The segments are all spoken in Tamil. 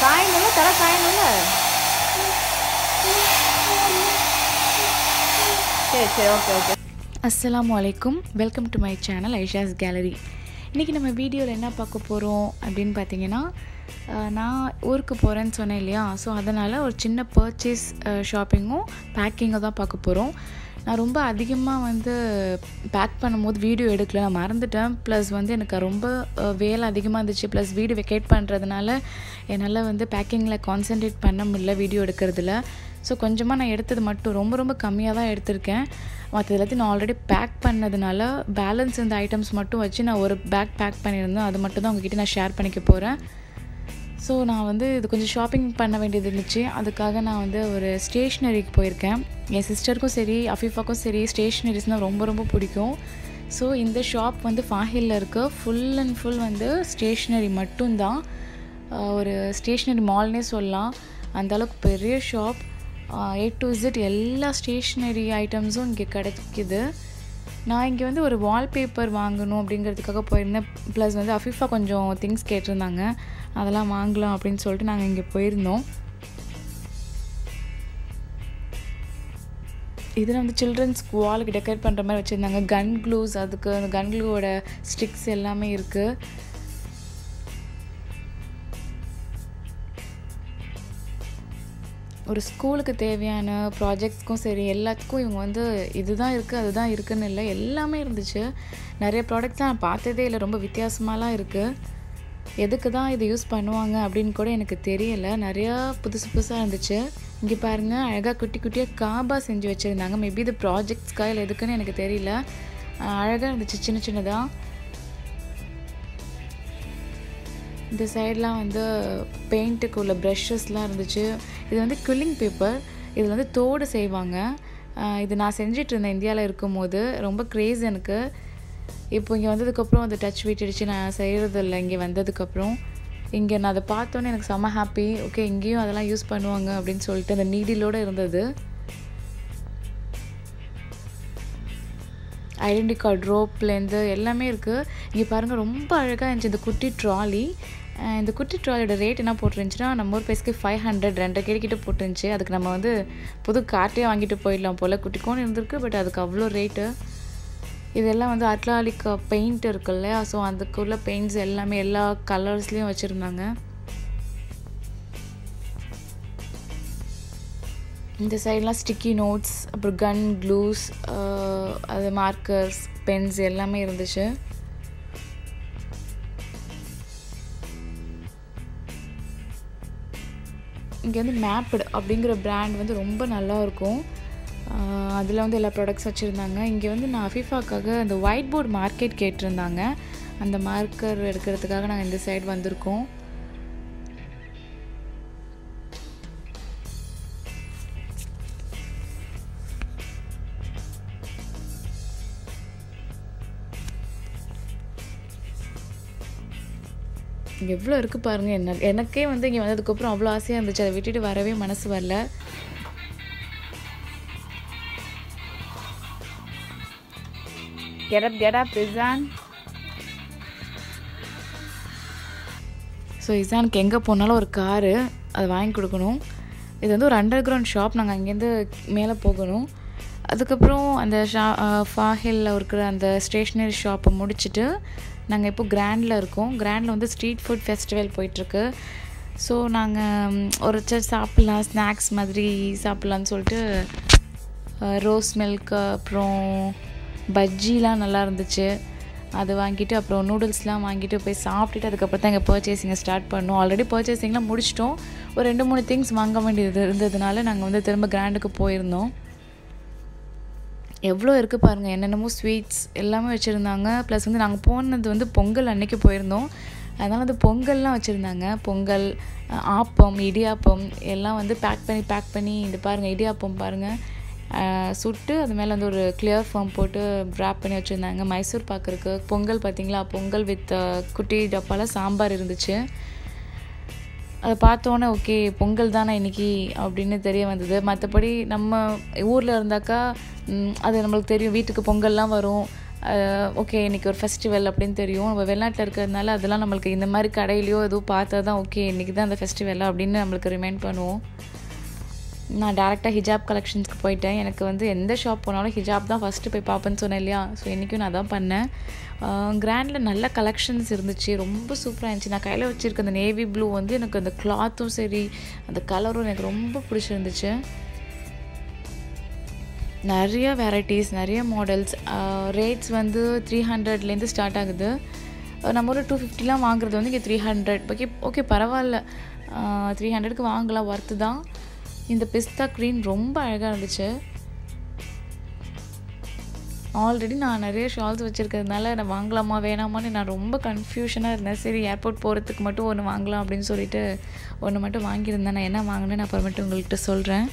சாயணும்ல தலை சாயணும்ல சரி சரி ஓகே ஓகே அஸ்ஸலாமு அலைக்கும் welcome to my channel Aisha's gallery இன்றைக்கி நம்ம வீடியோவில் என்ன பார்க்க போகிறோம் அப்படின்னு பார்த்தீங்கன்னா அஹ், நான் ஊருக்கு போகிறேன்னு சொன்னேன் இல்லையா ஸோ அதனால் ஒரு சின்ன பர்ச்சேஸ் ஷாப்பிங்கும் பேக்கிங்கும் தான் பார்க்க போகிறோம் நான் ரொம்ப அதிகமாக வந்து பேக் பண்ணும்போது வீடியோ எடுக்கல நான் மறந்துட்டேன் ப்ளஸ் வந்து எனக்கு ரொம்ப அஹ், வேலை அதிகமாக இருந்துச்சு ப்ளஸ் வீடியோ வெக்கேட் பண்ணுறதுனால என்னால் வந்து பேக்கிங்கில் கான்சென்ட்ரேட் பண்ண முடியல வீடியோ எடுக்கிறதுல ஸோ கொஞ்சமாக நான் எடுத்தது மட்டும் ரொம்ப ரொம்ப கம்மியாக தான் எடுத்திருக்கேன் மற்ற எல்லாத்தையும் நான் ஆல்ரெடி பேக் பண்ணதுனால பேலன்ஸ் இந்த ஐட்டம்ஸ் மட்டும் வச்சு நான் ஒரு பேக் பேக் பண்ணியிருந்தேன் அது மட்டும் தான் உங்ககிட்ட நான் ஷேர் பண்ணிக்க போகிறேன் ஸோ நான் வந்து இது கொஞ்சம் ஷாப்பிங் பண்ண வேண்டியது இருந்துச்சு அதுக்காக நான் வந்து ஒரு ஸ்டேஷ்னரிக்கு போயிருக்கேன் என் சிஸ்டருக்கும் சரி அஃபீஃபாக்கும் சரி ஸ்டேஷ்னரிஸ்னால் ரொம்ப ரொம்ப பிடிக்கும் ஸோ இந்த ஷாப் வந்து ஃபாஹிலில் இருக்க ஃபுல் அண்ட் ஃபுல் வந்து ஸ்டேஷ்னரி மட்டும்தான் ஆஹ் ஒரு ஸ்டேஷ்னரி மால்னே சொல்லலாம் அந்த அளவுக்கு பெரிய ஷாப் ஏ டு Z எல்லா ஸ்டேஷ்னரி ஐட்டம்ஸும் இங்கே கிடைக்குது நான் இங்கே வந்து ஒரு வால்பேப்பர் வாங்கணும் அப்படிங்கிறதுக்காக போயிருந்தேன் ப்ளஸ் வந்து அஃபிஃபா கொஞ்சம் திங்ஸ் கேட்டிருந்தாங்க அதெல்லாம் வாங்கலாம் அப்படின்னு சொல்லிட்டு நாங்கள் இங்கே போயிருந்தோம் இதில் வந்து சில்ட்ரன்ஸ் வாலுக்கு டெக்கரேட் பண்ணுற மாதிரி வச்சுருந்தாங்க கன் க்ளூஸ் அதுக்கு அந்த கன் க்ளூவோட ஸ்டிக்ஸ் எல்லாமே இருக்குது ஒரு ஸ்கூலுக்கு தேவையான ப்ராஜெக்ட்ஸ்க்கும் சரி எல்லாத்துக்கும் இவங்க வந்து இதுதான் இருக்குது அதுதான் இருக்குன்னு இல்லை எல்லாமே இருந்துச்சு நிறைய ப்ராடக்ட்ஸ் நான் பார்த்ததே இல்லை ரொம்ப வித்தியாசமாலாம் இருக்குது எதுக்கு தான் இதை யூஸ் பண்ணுவாங்க அப்படின்னு கூட எனக்கு தெரியல நிறையா புதுசு புதுசாக இருந்துச்சு இங்கே பாருங்கள் அழகாக குட்டி குட்டியாக காபா செஞ்சு வச்சுருந்தாங்க மேபி இது ப்ராஜெக்ட்ஸ்க்கா இல்லை எதுக்குன்னு எனக்கு தெரியல அழகாக இருந்துச்சு சின்ன சின்னதாக இந்த சைட்லாம் வந்து பெயிண்ட்டுக்கு உள்ள ப்ரஷஸ்லாம் இருந்துச்சு இது வந்து குல்லிங் பேப்பர் இதில் வந்து தோடு செய்வாங்க ஆஹ் இது நான் செஞ்சுட்டு இருந்தேன் இந்தியாவில் இருக்கும்போது ரொம்ப க்ரேஸ் எனக்கு இப்போ இங்கே வந்ததுக்கப்புறம் அந்த டச் விட்டுடுச்சு நான் செய்கிறது இல்லை இங்கே வந்ததுக்கப்புறம் இங்கே நான் அதை பார்த்தோன்னே எனக்கு செம்ம ஹாப்பி ஓகே இங்கேயும் அதெல்லாம் யூஸ் பண்ணுவாங்க அப்படின்னு சொல்லிட்டு அந்த நீடிலோடு இருந்தது ஐடென்டி கார்டு ரோப்லேருந்து எல்லாமே இருக்குது இங்கே பாருங்கள் ரொம்ப அழகாக இருந்துச்சு இந்த குட்டி ட்ராலி இந்த குட்டி ட்ராலியோட ரேட் என்ன போட்டுருந்துச்சுன்னா நம்ம ஊர் பேஸ்க்கு ஃபைவ் ஹண்ட்ரட் ரெண்டரை கேடி கிட்ட போட்டுருந்துச்சு அதுக்கு நம்ம வந்து புது கார்ட்டே வாங்கிட்டு போயிடலாம் போல் குட்டிக்கோன்னு இருந்திருக்கு பட் அதுக்கு அவ்வளோ ரேட்டு இதெல்லாம் வந்து அட்லாலிக் பெயிண்ட் இருக்கு இல்லையா ஸோ அதுக்குள்ள பெயிண்ட்ஸ் எல்லாமே எல்லா கலர்ஸ்லேயும் வச்சுருந்தாங்க இந்த சைட்லாம் ஸ்டிக்கி நோட்ஸ் அப்புறம் கன் க்ளூஸ் அது மார்க்கர்ஸ் பென்ஸ் எல்லாமே இருந்துச்சு இங்கே வந்து மேப்டு அப்படிங்கிற பிராண்ட் வந்து ரொம்ப நல்லா இருக்கும் அதில் வந்து எல்லா ப்ராடக்ட்ஸ் வச்சுருந்தாங்க இங்கே வந்து நான் அஃபிஃபாக்காக அந்த ஒயிட் போர்ட் மார்க்கெட் கேட்டிருந்தாங்க அந்த மார்க்கர் எடுக்கிறதுக்காக நாங்கள் இந்த சைடு வந்திருக்கோம் இங்கே எவ்வளோ இருக்குது பாருங்கள் என்ன எனக்கே வந்து இங்கே வந்ததுக்கப்புறம் அவ்வளோ ஆசையாக இருந்துச்சு அதை விட்டுட்டு வரவே மனசு வரல get up get up Rizan so இசானுக்கு எங்கே போனாலும் ஒரு காரு அதை வாங்கி கொடுக்கணும் இது வந்து ஒரு அண்டர் கிரவுண்ட் ஷாப் நாங்கள் அங்கேருந்து மேலே போகணும் அதுக்கப்புறம் அந்த ஷா ஃபாஹிலில் இருக்கிற அந்த ஸ்டேஷ்னரி ஷாப்பை முடிச்சுட்டு நாங்கள் இப்போ கிராண்டில் இருக்கோம் கிராண்டில் வந்து ஸ்ட்ரீட் ஃபுட் ஃபெஸ்டிவல் போயிட்டுருக்கு ஸோ நாங்கள் ஒரு ச சாப்பிட்லாம் ஸ்நாக்ஸ் மாதிரி சாப்பிட்லான்னு சொல்லிட்டு ரோஸ் மில்க் அப்புறம் பஜ்ஜிலாம் நல்லா இருந்துச்சு அது வாங்கிட்டு அப்புறம் நூடுல்ஸ்லாம் வாங்கிட்டு போய் சாப்பிட்டுட்டு அதுக்கப்புறம் தான் எங்கள் பர்ச்சேசிங்கை ஸ்டார்ட் பண்ணோம் ஆல்ரெடி பர்ச்சேசிங்லாம் முடிச்சிட்டோம் ஒரு ரெண்டு மூணு திங்ஸ் வாங்க வேண்டியது இருந்ததுனால நாங்கள் வந்து திரும்ப கிராண்டுக்கு போயிருந்தோம் எவ்வளோ இருக்குது பாருங்கள் என்னென்னமோ ஸ்வீட்ஸ் எல்லாமே வச்சுருந்தாங்க ப்ளஸ் வந்து நாங்கள் போனது வந்து பொங்கல் அன்னைக்கு போயிருந்தோம் அதனால் வந்து பொங்கல்லாம் வச்சுருந்தாங்க பொங்கல் அஹ், ஆப்பம் இடியாப்பம் எல்லாம் வந்து பேக் பண்ணி பேக் பண்ணி இது பாருங்கள் இடியாப்பம் பாருங்கள் அஹ், சுட்டு அது மேலே வந்து ஒரு கிளியர் ஃபார்ம் போட்டு ட்ராப் பண்ணி வச்சுருந்தாங்க மைசூர் பாக்கு இருக்குது பொங்கல் பார்த்தீங்களா பொங்கல் வித் குட்டி டப்பால சாம்பார் இருந்துச்சு அதை பார்த்தோன்னே ஓகே பொங்கல் தானே இன்னைக்கு அப்படின்னு தெரிய வந்தது மற்றபடி நம்ம ஊரில் இருந்தாக்கா ம், அது நம்மளுக்கு தெரியும் வீட்டுக்கு பொங்கல்லாம் வரும் ஓகே இன்றைக்கி ஒரு ஃபெஸ்டிவல் அப்படின்னு தெரியும் நம்ம வெளிநாட்டில் இருக்கிறதுனால அதெல்லாம் நம்மளுக்கு இந்த மாதிரி கடையிலையோ எதுவும் பார்த்தா தான் ஓகே இன்றைக்கி தான் அந்த ஃபெஸ்டிவல் அப்படின்னு நம்மளுக்கு ரிமைண்ட் பண்ணுவோம் நான் டேரெக்டாக ஹிஜாப் கலெக்ஷன்ஸ்க்கு போயிட்டேன் எனக்கு வந்து எந்த ஷாப் போனாலும் ஹிஜாப் தான் ஃபஸ்ட்டு போய் பார்ப்பேன்னு சொன்னேன் இல்லையா ஸோ இன்றைக்கும் நான் தான் பண்ணேன் கிராண்டில் நல்ல கலெக்ஷன்ஸ் இருந்துச்சு ரொம்ப சூப்பராக இருந்துச்சு நான் கையில் வச்சுருக்க அந்த நேவி ப்ளூ வந்து எனக்கு அந்த கிளாத்தும் சரி அந்த கலரும் எனக்கு ரொம்ப பிடிச்சிருந்துச்சு நிறைய வெரைட்டிஸ் நிறைய மாடல்ஸ் ரேட்ஸ் வந்து த்ரீ ஹண்ட்ரட்லேருந்து ஸ்டார்ட் ஆகுது நம்ம ஒரு டூ ஃபிஃப்டிலாம் வாங்குறது வந்து இங்கே த்ரீ ஹண்ட்ரட் ஓகே ஓகே பரவாயில்ல த்ரீ ஹண்ட்ரடுக்கு வாங்கலாம் ஒர்த்து தான் இந்த பிஸ்தா க்ரீன் ரொம்ப அழகாக இருந்துச்சு ஆல்ரெடி நான் நிறைய ஷால்ஸ் வச்சுருக்கிறதுனால நான் வாங்கலாமா வேணாமான்னு நான் ரொம்ப கன்ஃபியூஷனாக இருந்தேன் சரி ஏர்போர்ட் போகிறதுக்கு மட்டும் ஒன்று வாங்கலாம் அப்படின்னு சொல்லிட்டு ஒன்று மட்டும் வாங்கியிருந்தேன் நான் என்ன வாங்கினேன்னு அப்புறமேட்டு உங்கள்கிட்ட சொல்கிறேன்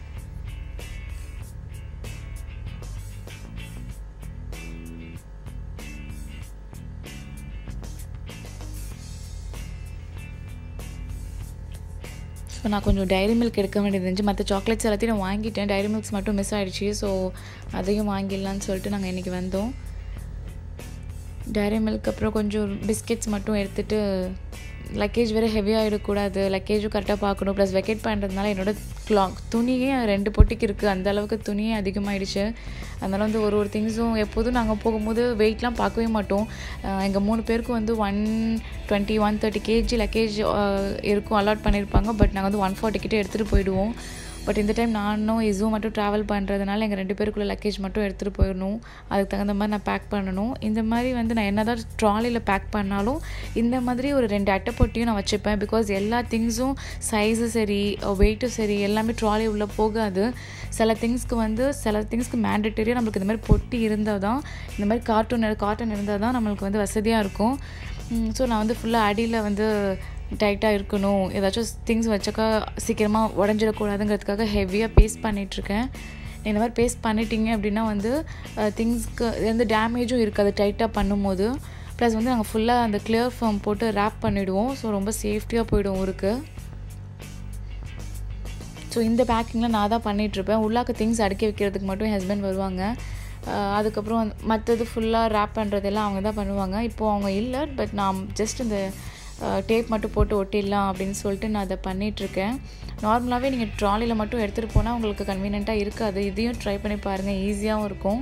ஸோ நான் கொஞ்சம் டைரி மில்க் எடுக்க வேண்டியது இருந்துச்சு மற்ற சாக்லேட்ஸ் எல்லாத்தையும் நான் வாங்கிட்டேன் டைரி மில்க்ஸ் மட்டும் மிஸ் ஆகிடுச்சு ஸோ அதையும் வாங்கிடலான்னு சொல்லிட்டு நாங்கள் இன்றைக்கி வந்தோம் டைரி மில்க் அப்புறம் கொஞ்சம் பிஸ்கெட்ஸ் மட்டும் எடுத்துகிட்டு லக்கேஜ் வேறு ஹெவியாகிடக்கூடாது லக்கேஜும் கரெக்டாக பார்க்கணும் ப்ளஸ் வெக்கேட் பண்ணுறதுனால என்னோடய கிளாக் துணியே ரெண்டு பொட்டிக்கு இருக்குது அந்த அளவுக்கு துணியே அதிகமாகிடுச்சு அதனால் வந்து ஒரு ஒரு திங்ஸும் எப்போதும் நாங்கள் போகும்போது வெயிட்லாம் பார்க்கவே மாட்டோம் எங்கள் மூணு பேருக்கும் வந்து one twenty one thirty KG luggage இருக்கும் அலாட் பண்ணியிருப்பாங்க பட் நாங்கள் வந்து ஒன் ஃபார்ட்டி கிட்டே எடுத்துகிட்டு போயிடுவோம் பட் இந்த டைம் நானும் இஸோ மட்டும் ட்ராவல் பண்ணுறதுனால எங்கள் ரெண்டு பேருக்குள்ள லக்கேஜ் மட்டும் எடுத்துகிட்டு போயிடணும் அதுக்கு தகுந்த மாதிரி நான் பேக் பண்ணணும் இந்த மாதிரி வந்து நான் என்ன தான் ட்ராலியில் பேக் பண்ணாலும் இந்த மாதிரி ஒரு ரெண்டு அட்டைப்பொட்டியும் நான் வச்சுப்பேன் பிகாஸ் எல்லா திங்ஸும் சைஸும் சரி வெயிட்டும் சரி எல்லாமே ட்ராலி உள்ளே போகாது சில திங்ஸ்க்கு வந்து சில திங்ஸ்க்கு மேண்டட்டரியாக நம்மளுக்கு இந்த மாதிரி பொட்டி இருந்தால் தான் இந்த மாதிரி கார்ட்டூன் காட்டன் இருந்தால் தான் நம்மளுக்கு வந்து வசதியாக இருக்கும் ஸோ நான் வந்து ஃபுல்லாக அடியில் வந்து டைட்டாக இருக்கணும் ஏதாச்சும் திங்ஸ் வச்சாக்கா சீக்கிரமாக உடஞ்சிடக்கூடாதுங்கிறதுக்காக ஹெவியாக பேஸ்ட் பண்ணிகிட்ருக்கேன் இந்த மாதிரி பேஸ்ட் பண்ணிட்டீங்க அப்படின்னா வந்து திங்ஸ்க்கு எந்த டேமேஜும் இருக்காது டைட்டாக பண்ணும்போது ப்ளஸ் வந்து நாங்கள் ஃபுல்லாக அந்த கிளியர் ஃபார்ம் போட்டு ரேப் பண்ணிவிடுவோம் ஸோ ரொம்ப சேஃப்டியாக போயிடும் ஊருக்கு ஸோ இந்த பேக்கிங்கில் நான் தான் பண்ணிகிட்ருப்பேன் உள்ளாக்க திங்ஸ் அடுக்கி வைக்கிறதுக்கு மட்டும் என் ஹஸ்பண்ட் வருவாங்க அதுக்கப்புறம் மற்றது ஃபுல்லாக ரேப் பண்ணுறதெல்லாம் அவங்க தான் பண்ணுவாங்க இப்போது அவங்க இல்லை பட் நான் ஜஸ்ட் இந்த டேப் மட்டும் போட்டு ஒட்டிடலாம் அப்படின்னு சொல்லிட்டு நான் அதை பண்ணிகிட்ருக்கேன் நார்மலாகவே நீங்கள் ட்ராலியில் மட்டும் எடுத்துகிட்டு போனால் உங்களுக்கு கன்வீனியண்ட்டாக இருக்காது இதையும் ட்ரை பண்ணி பாருங்கள் ஈஸியாகவும் இருக்கும்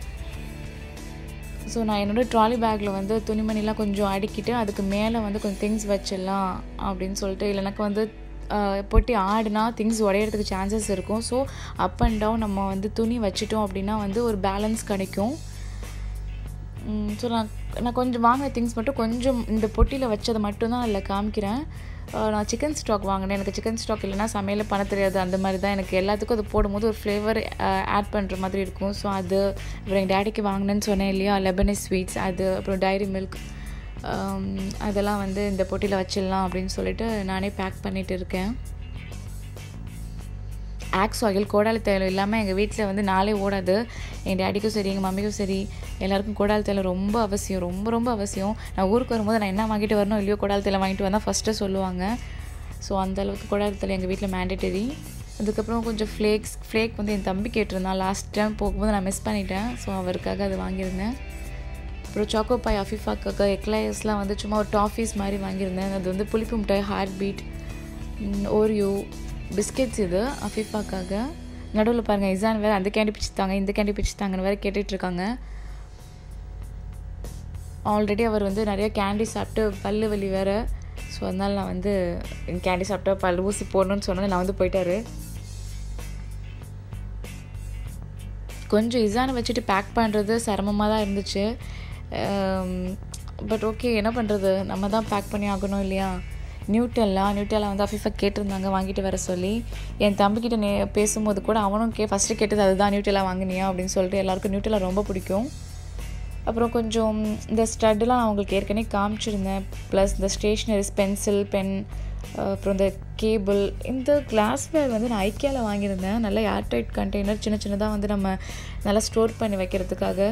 ஸோ நான் என்னோடய ட்ராலி பேக்கில் வந்து துணிமணிலாம் கொஞ்சம் அடுக்கிட்டு அதுக்கு மேலே வந்து கொஞ்சம் திங்ஸ் வச்சிடலாம் அப்படின்னு சொல்லிட்டு இல்லை எனக்கு வந்து பொட்டி ஆடுனா திங்ஸ் உடையிறதுக்கு சான்சஸ் இருக்கும் ஸோ அப் அண்ட் டவுன் நம்ம வந்து துணி வச்சிட்டோம் அப்படின்னா வந்து ஒரு பேலன்ஸ் கிடைக்கும் ஸோ நான் நான் கொஞ்சம் வாங்கின திங்ஸ் மட்டும் கொஞ்சம் இந்த பொட்டியில் வச்சதை மட்டும்தான் அதில் காமிக்கிறேன் நான் சிக்கன் ஸ்டாக் வாங்கினேன் எனக்கு சிக்கன் ஸ்டாக் இல்லைனா சமையல் பண்ண தெரியாது அந்த மாதிரி தான் எனக்கு எல்லாத்துக்கும் அது போடும்போது ஒரு ஃப்ளேவர் ஆட் பண்ணுற மாதிரி இருக்கும் ஸோ அது அப்புறம் எங்கள் டேடிக்கு வாங்கினேன்னு சொன்னேன் இல்லையா லெபனஸ் ஸ்வீட்ஸ் அது அப்புறம் டைரி மில்க் அதெல்லாம் வந்து இந்த பொட்டியில் வச்சிடலாம் அப்படின்னு சொல்லிட்டு நானே பேக் பண்ணிகிட்டு இருக்கேன் ஆக்ஸ் ஆயில் கோடாலி தைலம் இல்லாமல் எங்கள் வீட்டில் வந்து நாளே ஓடாது என் டேடிக்கும் சரி எங்கள் மம்மிக்கும் சரி எல்லாருக்கும் கோடாலி தைலம் ரொம்ப அவசியம் ரொம்ப ரொம்ப அவசியம் நான் ஊருக்கு வரும்போது நான் என்ன வாங்கிட்டு வரணும் இல்லையோ கோடாலி தைலம் வாங்கிட்டு வந்தால் ஃபஸ்ட்டு சொல்லுவாங்க ஸோ அந்தளவுக்கு கோடாலி தைலம் எங்கள் வீட்டில் மேண்டேட்டரி அதுக்கப்புறம் கொஞ்சம் ஃப்ளேக்ஸ் ஃப்ளேக் வந்து என் தம்பி கேட்டிருந்தான் லாஸ்ட் டைம் போகும்போது நான் மிஸ் பண்ணிட்டேன் ஸோ அவருக்காக அது வாங்கியிருந்தேன் அப்புறம் சாக்கோ பாய் அஃபிஃபாக்காக எக்லையர்ஸ்லாம் வந்து சும்மா ஒரு டாஃபீஸ் மாதிரி வாங்கியிருந்தேன் அது வந்து புளிப்பு மிட்டாய் ஹார்ட் பீட் ஓரியோ பிஸ்கெட்ஸ் இது அஃபிஃபாக்காக நடுவில் பாருங்கள் இசான் வேறு அந்த கேண்டி பிடிச்சித்தாங்க இந்த கேண்டி பிடிச்சித்தாங்கன்னு வேறு கேட்டுட்ருக்காங்க ஆல்ரெடி அவர் வந்து நிறைய கேண்டி சாப்பிட்டு பல்லு வலி வேறு ஸோ அதனால் நான் வந்து கேண்டி சாப்பிட்டா பல் ஊசி போடணும்னு சொன்னது நான் வந்து போயிட்டாரு கொஞ்சம் இசானை வச்சுட்டு பேக் பண்ணுறது சிரமமாக தான் இருந்துச்சு பட் ஓகே என்ன பண்ணுறது நம்ம தான் பேக் பண்ணி ஆகணும் இல்லையா நியூட்டெல்லா நியூட்டெல்லா வந்து அஃபீஃபா கேட்டிருந்தாங்க வாங்கிட்டு வர சொல்லி என் தம்பிக்கிட்ட நே பேசும்போது கூட அவனும் கே ஃபஸ்ட்டு கேட்டது அதுதான் நியூட்டெல்லா வாங்கினியா அப்படின்னு சொல்லிட்டு எல்லாருக்கும் நியூட்டெல்லா ரொம்ப பிடிக்கும் அப்புறம் கொஞ்சம் இந்த ஸ்டட்டெலாம் நான் உங்களுக்கு ஏற்கனவே காமிச்சிருந்தேன் ப்ளஸ் இந்த ஸ்டேஷ்னரிஸ் பென்சில் பென் அப்புறம் இந்த கேபிள் இந்த கிளாஸ்வேர் வந்து நான் ஐக்கியாவில் வாங்கியிருந்தேன் நல்ல ஏர்டைட் கண்டெய்னர் சின்ன சின்னதாக வந்து நம்ம நல்லா ஸ்டோர் பண்ணி வைக்கிறதுக்காக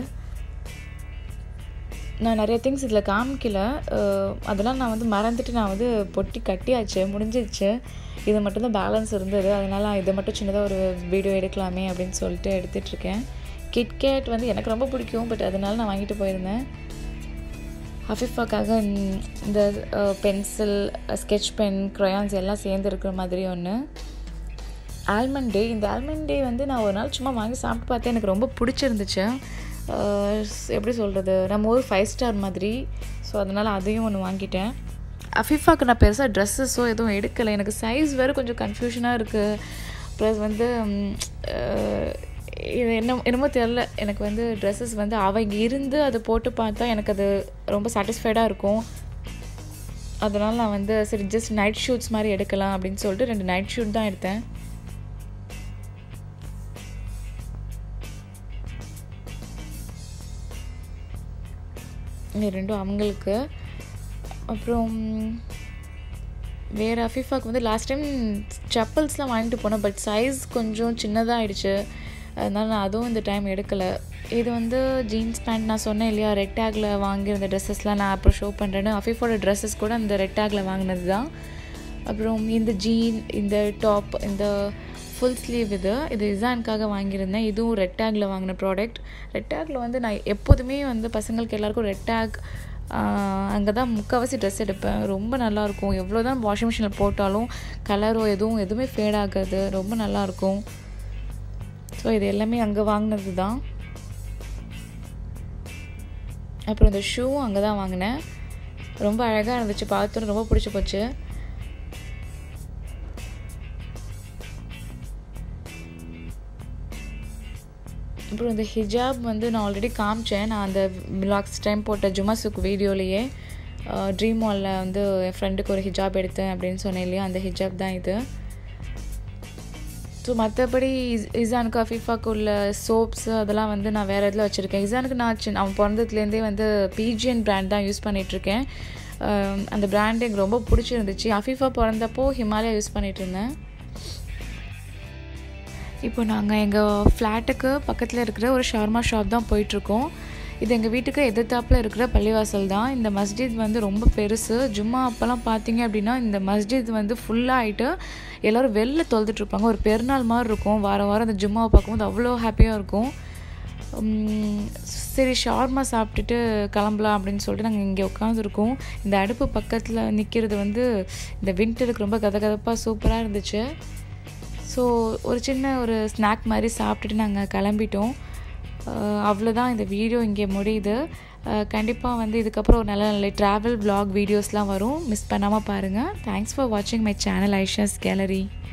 நான் நிறைய திங்ஸ் இதில் காமிக்கல அதெல்லாம் நான் வந்து மறந்துட்டு நான் வந்து பொட்டி கட்டியாச்சு முடிஞ்சிடுச்சு இது மட்டும்தான் பேலன்ஸ் இருந்தது அதனால் இதை மட்டும் சின்னதாக ஒரு வீடியோ எடுக்கலாமே அப்படின்னு சொல்லிட்டு எடுத்துகிட்ருக்கேன் கிட்கேட் வந்து எனக்கு ரொம்ப பிடிக்கும் பட் அதனால நான் வாங்கிட்டு போயிருந்தேன் ஹஃபிஃபாக்காக இந்த பென்சில் ஸ்கெட்ச் பென் க்ரையான்ஸ் எல்லாம் சேர்ந்து இருக்கிற மாதிரி ஒன்று ஆல்மண்ட் டே இந்த ஆல்மண்ட் டே வந்து நான் ஒரு நாள் சும்மா வாங்கி சாப்பிட்டு பார்த்தேன் எனக்கு ரொம்ப பிடிச்சிருந்துச்சு எப்படி சொல்கிறது நம்ம ஒரு ஃபைவ் ஸ்டார் மாதிரி ஸோ அதனால் அதையும் ஒன்று வாங்கிட்டேன் அஃபிஃபாக்கு நான் பெருசாக ட்ரெஸ்ஸஸோ எதுவும் எடுக்கலை எனக்கு சைஸ் வேறு கொஞ்சம் கன்ஃபியூஷனாக இருக்குது ப்ளஸ் வந்து இது என்ன என்னமோ தெரில எனக்கு வந்து ட்ரெஸ்ஸஸ் வந்து அவங்க இருந்து அதை போட்டு பார்த்தா எனக்கு அது ரொம்ப சாட்டிஸ்ஃபைடாக இருக்கும் அதனால் நான் வந்து சரி ஜஸ்ட் நைட் ஷூட்ஸ் மாதிரி எடுக்கலாம் அப்படின்னு சொல்லிட்டு ரெண்டு நைட் ஷூட் தான் எடுத்தேன் இது ரெண்டும் அவங்களுக்கு அப்புறம் வேறு அஃபிஃபாக்கு வந்து லாஸ்ட் டைம் செப்பல்ஸ்லாம் வாங்கிட்டு போனேன் பட் சைஸ் கொஞ்சம் சின்னதாக ஆயிடுச்சு அதனால் நான் அதுவும் இந்த டைம் எடுக்கலை இது வந்து ஜீன்ஸ் பேண்ட் நான் சொன்னேன் இல்லையா ரெட் டேக்கில் வாங்கியிருந்த ட்ரெஸ்ஸஸ்லாம் நான் அப்புறம் ஷோ பண்ணுறேன்னு அஃபிஃபோட ட்ரெஸ்ஸஸ் கூட அந்த ரெட் டேக்கில் வாங்கினது தான் அப்புறம் இந்த ஜீன் இந்த டாப் இந்த ஃபுல் ஸ்லீவ் இது இது இசானுக்காக வாங்கியிருந்தேன் இதுவும் ரெட் டேக்கில் வாங்கின ப்ராடக்ட் ரெட் டேக்கில் வந்து நான் எப்போதுமே வந்து பசங்களுக்கு எல்லாருக்கும் ரெட் டேக் அங்கே தான் முக்கால்வாசி ட்ரெஸ் எடுப்பேன் ரொம்ப நல்லாயிருக்கும் எவ்வளோ தான் வாஷிங் மிஷினில் போட்டாலும் கலரோ எதுவும் எதுவுமே ஃபேட் ஆகாது ரொம்ப நல்லாயிருக்கும் ஸோ இது எல்லாமே அங்கே வாங்கினது தான் அப்புறம் இந்த ஷூவும் அங்கே தான் வாங்கினேன் ரொம்ப அழகாக இருந்துச்சு பார்த்தோன்னு ரொம்ப பிடிச்சி போச்சு அப்புறம் இந்த ஹிஜாப் வந்து நான் ஆல்ரெடி காமிச்சேன் நான் அந்த லாக்ஸ் டைம் போட்ட ஜுமாசுக் வீடியோலேயே ட்ரீம் மாலில் வந்து என் ஃப்ரெண்டுக்கு ஒரு ஹிஜாப் எடுத்தேன் அப்படின்னு சொன்னேன் இல்லையா அந்த ஹிஜாப் தான் இது ஸோ மற்றபடி இஸ் இசானுக்கு அஃபீஃபாக்கு உள்ள சோப்ஸு அதெல்லாம் வந்து நான் வேறு இதில் வச்சுருக்கேன் இசானுக்கு நான் சின்ன அவன் பிறந்ததுலேருந்தே வந்து பிஜிஎன் பிராண்ட் தான் யூஸ் பண்ணிகிட்ருக்கேன் அந்த பிராண்ட் எனக்கு ரொம்ப பிடிச்சிருந்துச்சு அஃபீஃபா பிறந்தப்போ ஹிமாலயா யூஸ் பண்ணிகிட்டு இருந்தேன் இப்போ நாங்கள் எங்கள் ஃப்ளாட்டுக்கு பக்கத்தில் இருக்கிற ஒரு ஷார்மா ஷாப் தான் போயிட்டுருக்கோம் இது எங்கள் வீட்டுக்கு எதிர்த்தாப்பில் இருக்கிற பள்ளிவாசல் தான் இந்த மஸ்ஜித் வந்து ரொம்ப பெருசு ஜும்மா அப்போல்லாம் பார்த்தீங்க அப்படின்னா இந்த மஸ்ஜித் வந்து ஃபுல்லாகிட்டு எல்லோரும் வெளில தொழுதுட்ருப்பாங்க ஒரு பெருநாள் மாதிரி இருக்கும் வாரம் வாரம் அந்த ஜும்மாவை பார்க்கும்போது அவ்வளோ ஹாப்பியாக இருக்கும் சரி ஷார்மா சாப்பிட்டுட்டு கிளம்பலாம் அப்படின்னு சொல்லிட்டு நாங்கள் இங்கே உட்காந்துருக்கோம் இந்த அடுப்பு பக்கத்தில் நிற்கிறது வந்து இந்த வின்டருக்கு ரொம்ப கதகதப்பாக சூப்பராக இருந்துச்சு ஸோ ஒரு சின்ன ஒரு ஸ்நாக் மாதிரி சாப்பிட்டுட்டு நாங்கள் கிளம்பிட்டோம் அவ்வளோதான் இந்த வீடியோ இங்கே முடியுது கண்டிப்பாக வந்து இதுக்கப்புறம் ஒரு நல்ல நல்ல ட்ராவல் வ்ளாக் வீடியோஸ்லாம் வரும் மிஸ் பண்ணாமல் பாருங்கள் தேங்க்ஸ் ஃபார் வாட்சிங் மை சேனல் ஐஷாஸ் கேலரி